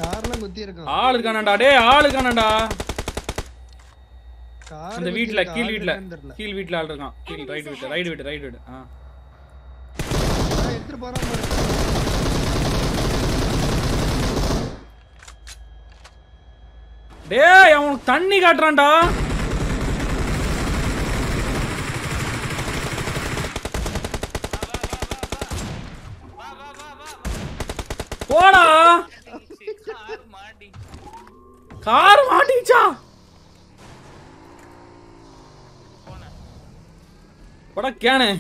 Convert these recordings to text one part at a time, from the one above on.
கார்லாம் குத்தி இருக்கான் ஆள் இருக்கானடா டேய் ஆள் இருக்கானடா கார் அந்த குத்தி வீட்ல இருக்கு, கீழ் ஆள் வீட்ல இருக்கான்னு தெரியல. கீழ் வீட்ல ஆள் இருக்கான் கீழ் ரைட் வீட்டு ரைட் வீட்டு ரைட் வீட்டு ஆ ஆ, எடுத்துட்டு போறான் பாரு டேய் அவனுக்கு தண்ணி காட்டுறான்டா போடா கார் மாட்டி கார் மாட்டிச்சா போனேன் போடா கேனே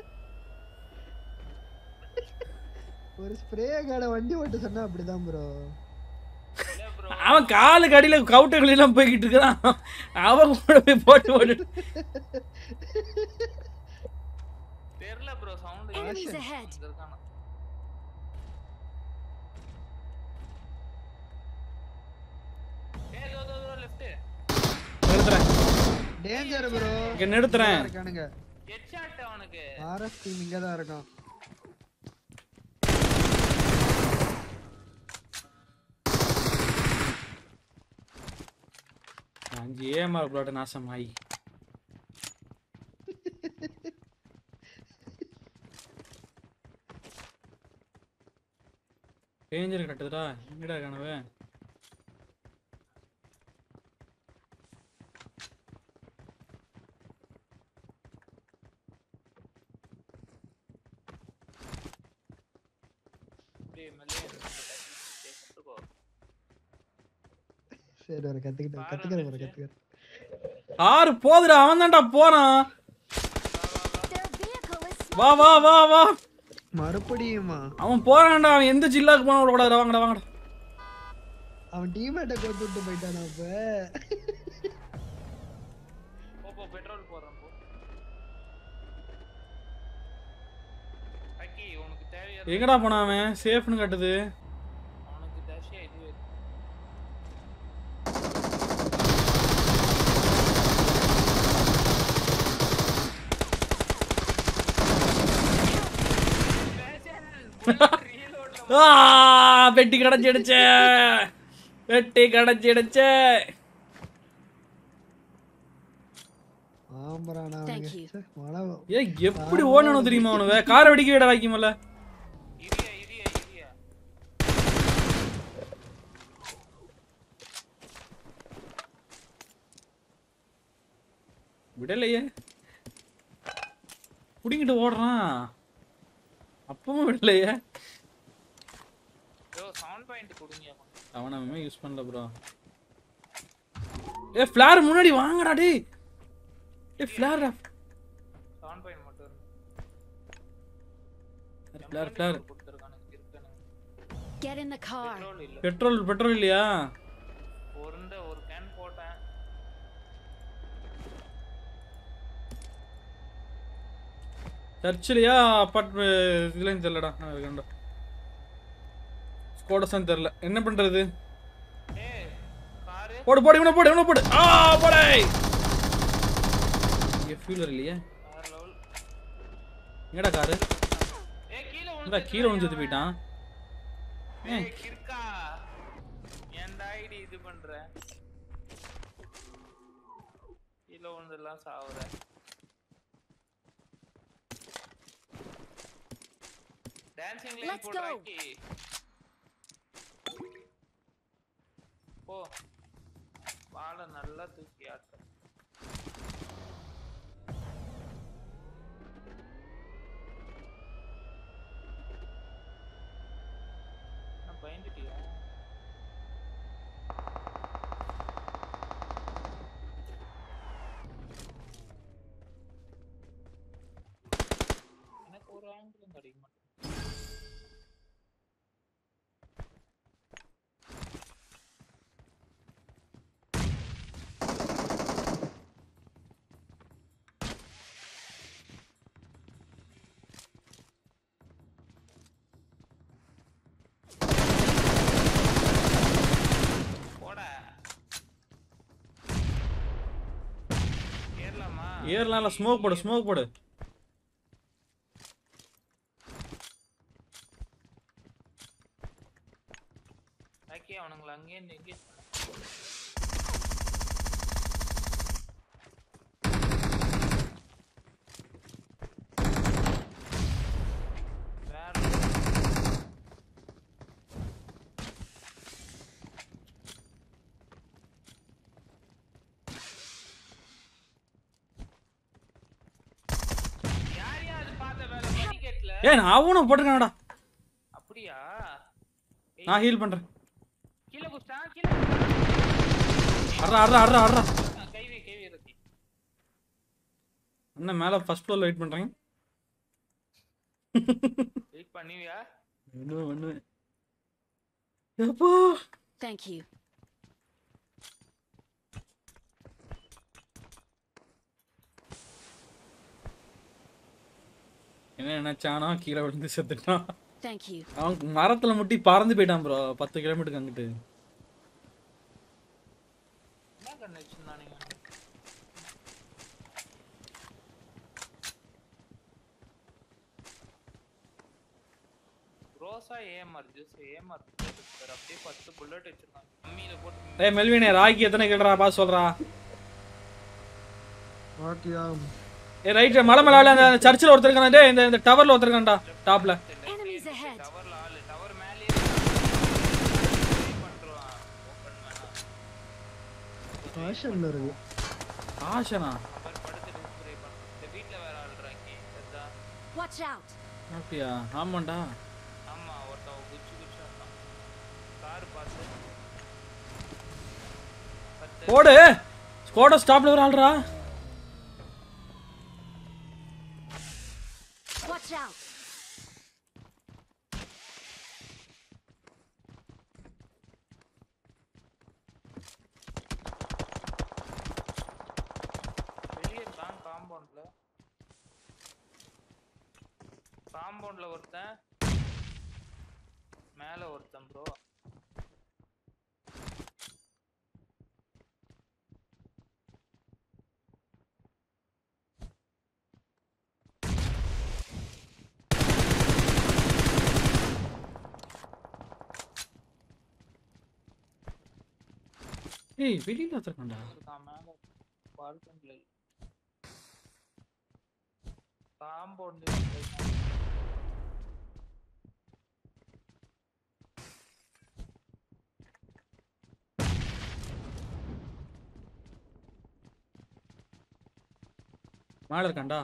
ஒரு ஸ்ப்ரே கார்ட வண்டி ஓட்ட சொன்னா அப்படிதான் ப்ரோ இல்ல ப்ரோ அவன் காலுக்கு அடியில கவுட்டர்கள் எல்லாம் போய்கிட்டு இருக்கிறான் அவன் கூட போய் போட்டு போட்டு தெரியல ப்ரோ சவுண்ட் Enemies ahead. இருக்கானா ஏய் தோ தோ லெஃப்ட் நிறுத்துறேன் டேஞ்சர் ப்ரோ இங்க நிறுத்துறேன் இருக்கானுங்க ஹெட் ஷாட் அவனுக்கு ஆர்எஸ் டீம் இங்க தான் இருக்கான் அஞ்சு ஏமாற பிளாட் நாசமாயி டேஞ்சர் கட்டுதுடா எங்கடா கனவு டேய் மெல்லியா கத்துக்கோ சரி ஒரு கத்துக்கிட்டேன் கத்துக்கிறேன் ப்ரோ கத்துக்கிறேன் ஆறு போதுடா அவன் தான்டா போறான் Their vehicle is வா வா வா வா மறுபடியுமா அவன் போறான்டா அவன் எந்த ஜில்லாக்கு போனா விடக்கூடாது வாங்கடா வாங்கடா அவன் டீம்மேட்ட கொத்து விட்டு போயிட்டானா அப்ப போ போ பெட்ரோல் போடுறேன் போ அக்கி உனக்கு தேவையா எங்கடா போனான் அவன் சேஃப்னு கட்டுது அவனுக்கு தேவையா இது ஆ பெட்டி கடைச்சிடுச்சே பெட்டி கடைச்சிடுச்சே ஆம்பரானா Thank அவனுக்கு you. ச்சே, மழை ஏ எப்படி ஓடணும் தெரியுமா அவனுவ காரை வெடிக்க விட வைக்குமல்ல இரியா இரியா இரியா விடலையே புடிங்கிட்டு ஓடுறான் அப்பவும் விடலையே யோ சவுண்ட் பாயிண்ட் கொடுங்க அவன் அவன் யூஸ் பண்ணல ப்ரோ ஏ ஃபிளார் முன்னாடி வாங்கடா டேய் ஏ ஃபிளார் சவுண்ட் பாயிண்ட் மட்டும் ஃபிளார் ஃபிளார் கொடுத்துருக்கானுங்க இருக்கானுங்க Get in the car. Petrol இல்ல பெட்ரோல் பெட்ரோல் இல்லையா ஒரு ஒரு கேன் போட்டேன் சர்ச்சிலையா அப்பார்ட் இதுலயும் தெரியலடா நான் இருக்கேன்டா ஸ்கோடஸான்னு தெரியல என்ன பண்றது ஏய் காரு போடு போடு இவனை போடு இவனை போடு ஆ போடே இங்க ஃபியூலர் இல்லையே கார் லெவல் எங்கடா காரு ஏய் கீழ இந்த கீழே விழுந்து போயிட்டான் ஏய் கிறுக்கா ஏன்டா ஐடி இது பண்ற கீழ விழுந்துலாம் சாவுற டான்சிங் லைன் Let's go. போடுறாக்கி போ வாழை நல்லா தூக்கி ஆட்டு என்ன பயந்துட்டியா எனக்கு ஒரு ஆங்கிலும் கிடைக்க மாட்டேங்குது போடா ஏறலாமா ஏறலாம் இல்ல ஸ்மோக் போடு ஸ்மோக் போடு ஓகே அவனுங்களை அங்கேயே எங்கேஜ் பண்ண வேற யார் யார் அது பார்த்த வேலை படிக்கட்டுல ஏ நான் அவனும் போட்டிருக்கானடா அப்படியா ஏய், நான் ஹீல் பண்றேன் கீழே குஸ்டா கீழே அட்ரா அட்ரா அட்ரா அட்ரா குஸ்டா. கைவி கைவி ரத்தி என்ன மேல ஃபர்ஸ்ட் ஃப்ளோர்ல வெயிட் பண்றேன் வெயிட் பண்ணுவியா பண்ணுவேன் பண்ணுவேன் எப்போ Thank you. என்ன நினைச்சானா கீழே விழுந்து செத்துட்டான் Thank you. அவன் மரத்துல முட்டி பறந்து போயிட்டான் ப்ரோ பத்து கிலோமீட்டருக்கு அங்கிட்டு என்ன கண்ணு வச்சிருந்தானுங்க ரோசா ஏஎம்ஆர் ஜூஸ் ஏஎம்ஆர் சார் அப்படியே பத்து புல்லட் வச்சிருக்காங்க கம்மியில போட்டு ஏய் மெல்வினே ராக்கி எத்தனை கிலோடா பாஸ் சொல்றா ஓகேயா ஏ ரைட் மலை மேல ஆளு, அந்த சர்ச்சில் ஒருத்தர் இருக்கான் டேய் இந்த இந்த டவர்ல ஒருத்தர் இருக்கான்டா டாப்ல Enemies ahead. டவர்ல ஆளு டவர் மேலே பண்றான் ஓபன் வேணா ஃபேஷன்ல இருக்கு ஆஷனா அவர் படுத்துட்டு ஸ்ப்ரே பண்றான் இந்த வீட்ல வேற ஆள்றாங்க அதுதான் Watch out. அப்படியா ஆமாண்டா ஆமா ஒருத்தன் குச்சி குச்சி வந்தான் கார் பார்த்து பத்து போடு ஸ்கோட ஸ்டாப்ல ஒரு ஆள்றா Watch out. வெளியே இருக்கான் காம்பவுண்ட்ல காம்பவுண்ட்ல ஒருத்தன் மேல ஒருத்தன் ப்ரோ ஏய் வெளியில ஒருத்தர் இருக்கான்டா இருக்கான் மேல பால்கனில காம்பவுண்ட் மேல இருக்கான்டா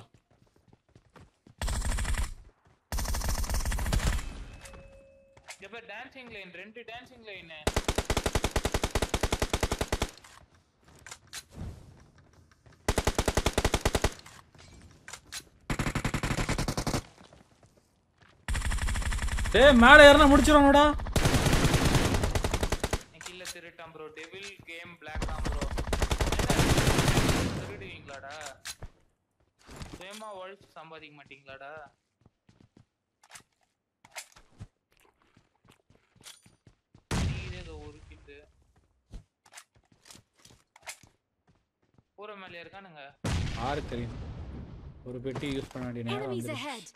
இப்ப டான்சிங் லைன் ரெண்டு டான்சிங் லைன் டேய் மேல ஏறினா முடிச்சிருவானோடா கில்ல திருட்டான் ப்ரோ டெவில் கேம் பிளாக் தான் ப்ரோ திருடுவீங்களாடா சுயமா உழைச்சு சம்பாதிக்க மாட்டீங்களாடா நீரே ஏதோ ஒரு கிட்டு பூர மேலே இருக்கானுங்க ஆறு தெரியும் ஒரு பெட்டி யூஸ் பண்ண வேண்டிய நேரம் Enemies வந்துருச்சு. ahead.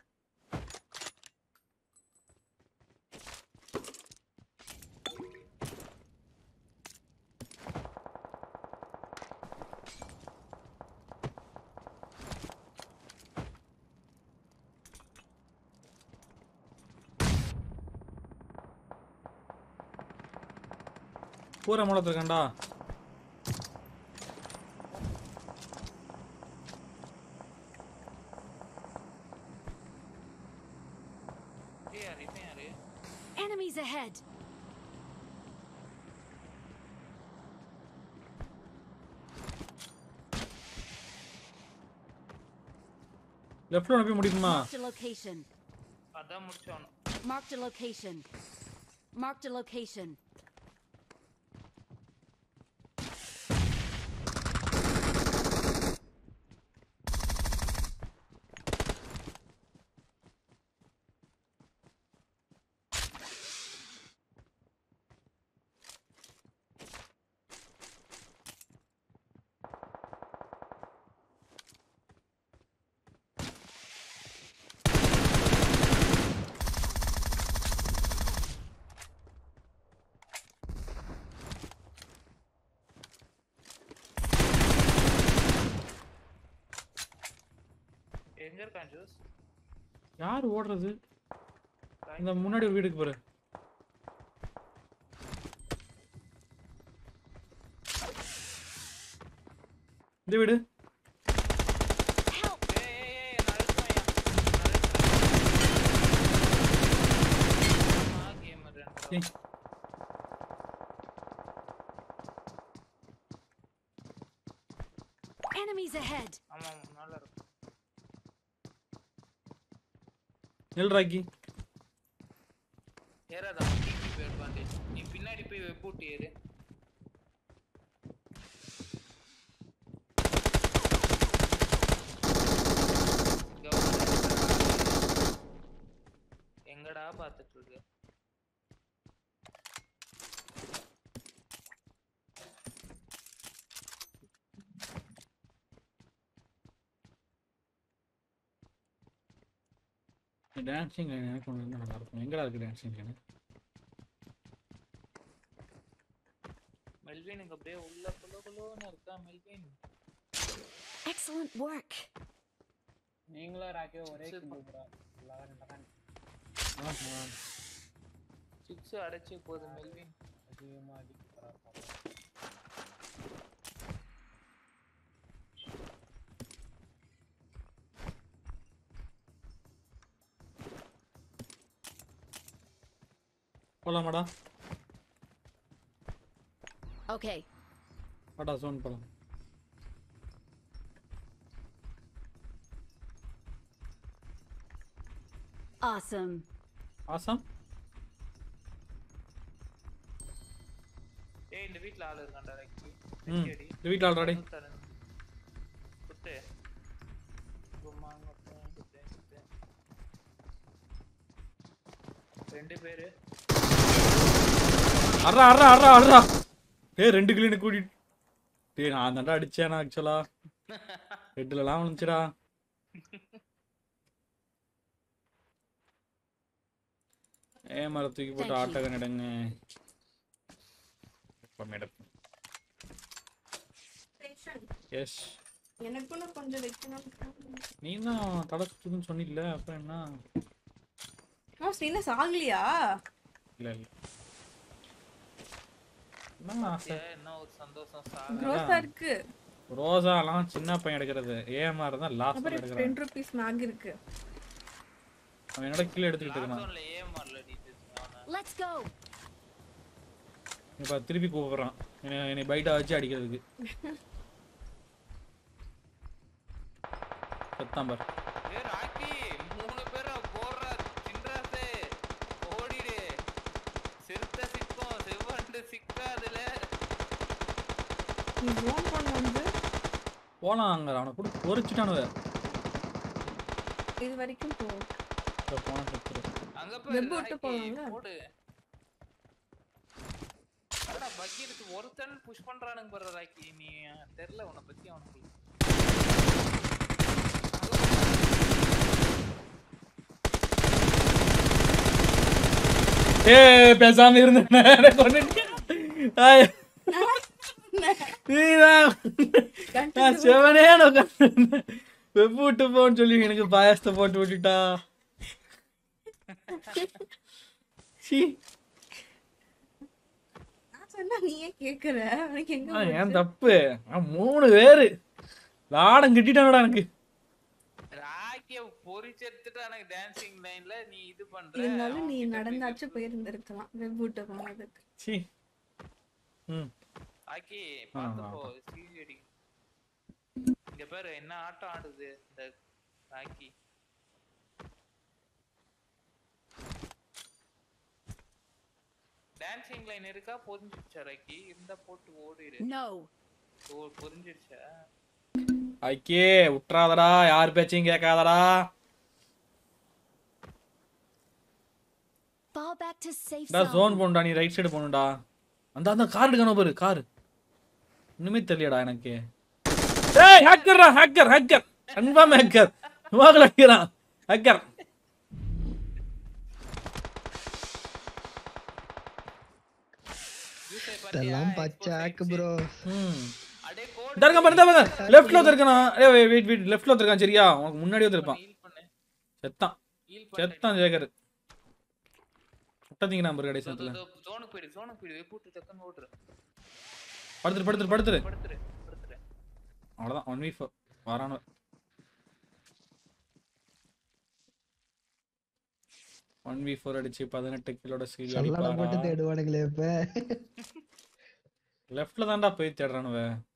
பூரா மூலத்துல இருக்கான்டா ஏய் யாரு இவன் யாரு Enemies ahead. லெஃப்ட்ல ஒன்று போய் முடிக்குமா Marked a location. அதான் முடிச்சவனும் Marked a location. Marked a location. எங்க இருக்கான் ஜூஸ் யார் ஓடுறது இந்த முன்னாடி ஒரு வீடுக்கு போற இந்த வீடு Help! ஏய் ஏய் ஏய் என்ன அழுத்துவாயா ஆமா கேமர் ரெண்டு ஏய். Enemies ahead! ஆமா ஆமா நல்லா இருக்கும் நெல் ராக்கி ஏறாதா டிபி அட்வான்டேஜ் நீ பின்னாடி போய் வெப் விட்டு ஏறு இங்க வந்து எங்கடா பாத்துட்டு இருக்கு டான்சிங் லைன் எனக்கு ஒன்று இருந்தால் நல்லா இருக்கும் எங்கடா இருக்கு டான்சிங் லைன் மெல்வின் இங்க அப்படியே உள்ள குலோ குலோன்னு இருக்கா மெல்வின் Excellent work! நீங்களும் ராக்கியோ ஒரே சரி. Kilo bro eleven eleven six அடைச்சு போகுது மெல்வின் அதிகமாக அடிக்கிறார் போகலாமாடா Okay, வாடா சோன் போகலாம் awesome. ஆசாம் ஏய் இந்த வீட்ல ஆளு இருக்கான்டா ரைக்கி ம் அடி இந்த வீட்டில் ஆல்ரெடி தரேன் குத்து கும்மாங்க குத்து குத்து ரெண்டு பேரு அட்ரா அட்ரா அட்ரா அட்ரா டேய் ரெண்டு கிலோ கூட்டிட்டு டேய் நான் தான்டா அடிச்சேன் ஆக்சுவலா ஹெட்லலாம் விழுந்துச்சுடா ஏ மர தூக்கி போட்டு Thank you. ஆட்டக நடங்க மேடம் எஸ் எனக்குன்னு கொஞ்சம் வைக்கணும் நீ தான் தலை சுத்துதுன்னு சொன்னில்ல அப்புறம் என்ன ஆ ஸ்ரீனஸ் ஆகலையா இல்ல இல்ல என்ன ஆசை ஏன் என்ன ஒரு சந்தோஷம் சாக க்ரோஸா இருக்கு ரோசாலாம் சின்ன பையன் எடுக்கிறது ஏமாறு தான் லாஸ்ட் அப்புறம் எடுக்கிறான் டென் ருபீஸ் மேக் இருக்கு அவன் என்னோட கீழே எடுத்துக்கிட்டு இருக்கான் லாக்டவுன்ல ஏன் மாறல டீச்சர்ஸ் அவன Let's go! இப்ப திருப்பி கூப்பிடுறான் என்னை என்னை பைட்டா வச்சு அடிக்கிறதுக்கு செத்தாம்பர் ஏ ராக்கி மூணு பேரா போடுறா சின்ராசே ஓடிடு சிறுத்த சிக்கும் செவ்வண்டு சிக்காதுல நீ ஜோன் கொண்டு வந்து போலாம் அங்க அவனை கூட பொறிச்சிட்டானுவ இது வரைக்கும் போ போனா செத்துரு அங்க Web போய் விட்டு ராக்கி போவாங்க. போடு அடடா பக்கி இருக்கு ஒருத்தன் புஷ் பண்றானுங்க பாரு ராக்கி நீ தெரியல உன்னை பத்தி அவனுக்கு ஏ பேசாம இருந்தேன் கொண்டுட்டியா? ஆய். நீதான் நான் செவனே வெப்பு விட்டு போன்னு சொல்லி எனக்கு பாயாசத்தை போட்டு விட்டுட்டா சீ நான் சொன்னா நீயே கேக்குற உனக்கு எங்க ஆ, போச்சு? ஏன் தப்பு ஆ, மூணு பேரு லாடம் கிட்டிட்டானடா எனக்கு ராக்கிய பொறிச்சு எடுத்துட்டு எனக்கு டான்சிங் லைன்ல நீ இது பண்ற இருந்தாலும் நீ அவன்கிட்ட போய் நடந்தாச்சு இது- போயிருந்திருக்கலாம் வெப் விட்டு போனதுக்கு சீ ம் ராக்கி ஆ, பார்த்து ஆ, போ சீரியடி இங்க பாரு என்ன ஆட்டம் ஆடுது இந்த ராக்கி டான்சிங் லைன் இருக்கா பொரிஞ்சிடுச்சா ராக்கி இருந்தா போட்டு ஓடிடு No! ஓ பொரிஞ்சிடுச்சா ஐக்கே விட்றாதடா யார் பேச்சையும் கேட்காதடா Fall back to safe டா zone. ஜோன் போணுடா நீ ரைட் சைடு போகணும்டா அந்த அந்த கார் எடுக்கணும் பாரு கார் இன்னுமே தெரியலடா எனக்கு ஏய் ஹேக்கர்டா ஹேக்கர் ஹேக்கர் கன்ஃபார்ம் ஹேக்கர் வாங்கல அடிக்கிறான் ஹேக்கர் யூசை இதெல்லாம் பச்சாக்கு ப்ரோ ம் அடே கோட் தரங்க பாருங்க பாருங்க லெஃப்ட்ல ஒருத்தர் இருக்கான் ஏய் வெயிட் வெயிட் லெஃப்ட்ல ஒருத்தர் இருக்கான் சரியா உனக்கு முன்னாடி ஒருத்தர் இருப்பான் செத்தான் ஹீல் செத்தான் ஜேகர் முட்டத்தீங்க நம்பர் கடைசத்துல ஜோனுக்கு போயிடு ஜோனுக்கு போயிடு வெப்பூட்டு டக்குன்னு ஓட்டுரு படுத்துரு படுத்துரு படுத்துரு படுத்துரு படுத்துரு அவ்வளோதான் ஒன் வீக் வரானு ஒன் வி ஃபோர் அடிச்சு பதினெட்டு கிலோட சீல் சல்லடை போட்டு அடிப்பாரா தேடுவானுங்களே இப்ப லெஃப்ட்ல தான்டா போய் தேடுறானுவ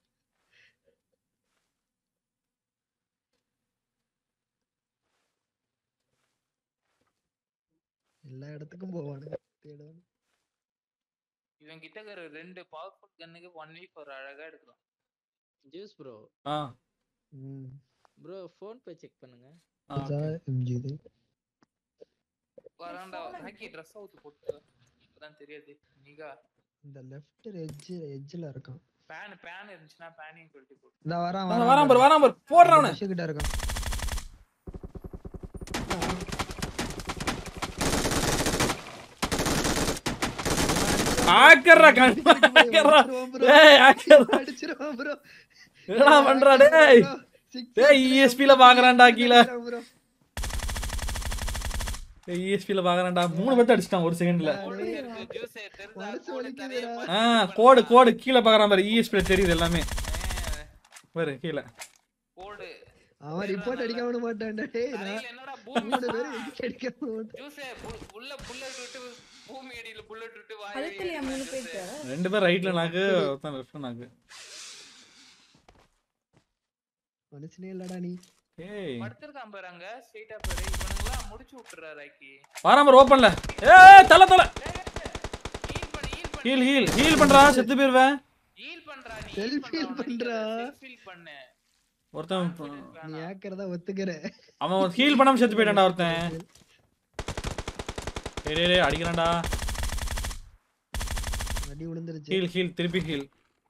எல்லா இடத்துக்கும் போவானுங்க தேடுவானுங்க இவன் கிட்ட இருக்கிற ரெண்டு பவர்ஃபுல் கன்னுக்கு ஒன் வீக் ஒரு அழகா எடுக்கலாம் ஜூஸ் ப்ரோ ஆ ம் ப்ரோ ஃபோன் பே செக் பண்ணுங்க ஆ, okay. எம்ஜி இது வராண்டா ஹாக்கி ட்ரெஸ் அவுத்து போட்டு இப்பதான் தெரியாது நீகா இந்த லெஃப்ட் எட்ஜ் எட்ஜ்ல இருக்கான் பேன் பேன் இருந்துச்சுன்னா பேனையும் கழட்டி போட்டு இந்த வரான் வாங்க, வரான் பாரு வரான் பாரு போடுறானு புஷ் கிட்ட இருக்கான் ஆக்கறா கண் ஆக்கறா டேய் ஆக்கறா அடிச்சிருவான் bro. என்னடா பண்றா டேய் டேய் ESP ல பாக்குறான்டா கீழ bro. ESP ல பாக்குறான்டா மூணு பேர்த்த அடிச்சிட்டான் ஒரு செகண்ட்ல கோடு இருக்கு ஜூஸ் தெரிஞ்சா மனசு கோடு தரைய வலிக்குதுடா. ஆ கோடு கோடு கீழ பாக்குறான் பாரு ESP ல தெரியுது எல்லாமே பாரு கீழ கோடு அவன் ரிப்போர்ட் அடிக்க விட மாட்டான்டா டேய் நான் தரையில என்னடா பூமி மூணு பேரும் எதுக்கு அடிக்க விட மாட்டான் ஜூஸே உள்ள புல்லட் விட்டு பூமி அடியில புல்லட் விட்டு வாய் அழுத்தலையா மூணு பேருக்கு ரெண்டு பேர் ரைட்ல நாக்கு ஒருத்தன் லெஃப்ட்ல நாக்கு மனுஷனே இல்லடா நீ ஏய் படுத்திருக்கான் பாரு அங்க ஸ்ட்ரைட்டா பாரு இவனுங்களாம் முடிச்சு விட்டுறாரு ஆக்கி வரான் பாரு ஓப்பன்ல ஏய் தல தல ஹீல் பண்ணு ஹீல் பண்ணு ஹீல் ஹீல் ஹீல் பண்றா செத்து போயிருவேன் ஹீல் பண்றா நீ Self heal பண்றா. செல்ஃப் ஹீல் பண்ணு ஒருத்தன் நீ ஏக்கறதா ஒத்துக்கிற அவன் ஹீல் பண்ணாம செத்து போயிட்டான்டா ஒருத்தன் டேய் டேய், டேய் அடிக்கிறான்டா அடி விழுந்துருச்சு ஹீல் ஹீல் திருப்பி ஹீல்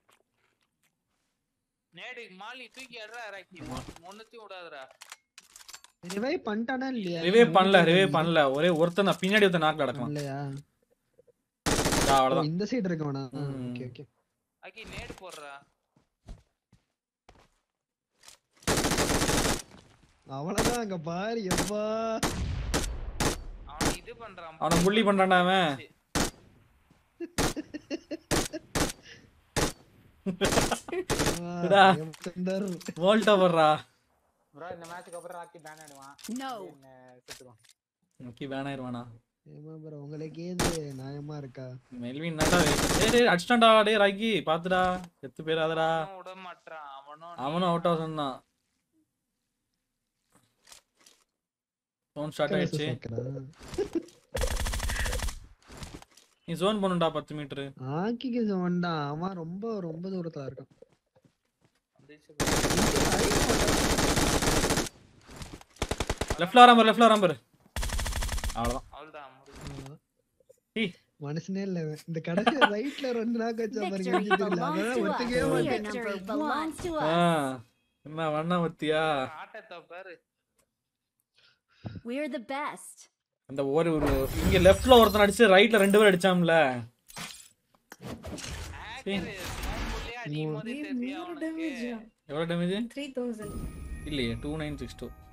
நேடு மாலி தூக்கி அட்றா ராக்கி ஒண்ணுத்தையும் விடாதடா ரிவைவ் பண்ணிட்டானா இல்லையா ரிவே பண்ணல ரிவே பண்ணல ஒரே ஒருத்தன் தான் பின்னாடி ஒருத்தன் நாக்கில் அடக்கலாம் இல்லையா ஆ, ஓ, அவ்வளவுதான் இந்த சைடு இருக்கவனா ம். ஓகே ஓகே ஆக்கி நேடு போடுறா அவ்வளவுதான் அங்க பாரு எப்பா அவன் இது பண்றான் அவனை bully பண்றான்டா அவன். டா. சுந்தர் வோல்ட்டா போடுறா ப்ரோ இந்த மேட்ச்க்கு அப்புறம் ராக்கி பேன் ஆடுவான் No. என்ன செத்துருவான் முக்கி பேன் ஆயிருவானா ஏமா ப்ரோ உங்களுக்கு ஏது நியாயமா இருக்கா மெல்வின் நாடா டேய் டேய் அடிச்சிட்டான்டா டேய் ராக்கி பாத்துடா செத்து போயிடாதடா அவனும் விட மாட்டான் அவனும் அவனும் அவுட் ஆஃப் தான் ஃபோன் ஸ்டார்ட் ஆயிடுச்சு சேர்க்கிறான். நீ ஜோன் பண்ணுடா பத்து மீட்டரு ஆக்கிக்கு வேண்டாம் அவன் ரொம்ப ரொம்ப தூரத்துல இருக்கான் லெஃப்ட்ல வராம பாரு லெஃப்ட்ல வராம பாரு அவ்வளவுதான் அவ்வளவுதான் முடிஞ்சு. ஏய். மனுஷனே இல்ல இவன். இந்த கடைசி ரைட்ல ரெண்டு நாக்கு வச்சா பாருங்க Victory எரிஞ்சுட்டு இல்ல. belongs அதெல்லாம் to us. ஒத்துக்கவே மாட்டேன் Victory belongs to ah us. என்ன வண்ணா பத்தியா ஆட்டத்தை பாரு We're the best. அந்த ஒரு ஒரு இங்க லெஃப்ட்ல ஒருத்தன் அடிச்சு ரைட்ல ரெண்டு பேர் அடிச்சாம்ல ஹேக்கர் ஸ்மோக்குள்ளே அடிக்கும் போதே தெரியும் மூணு அவனுக்கு டேமேஜ் எவ்வளவு டேமேஜ் த்ரீ தௌசண்ட் இல்லையே டூ நைன் சிக்ஸ் டூ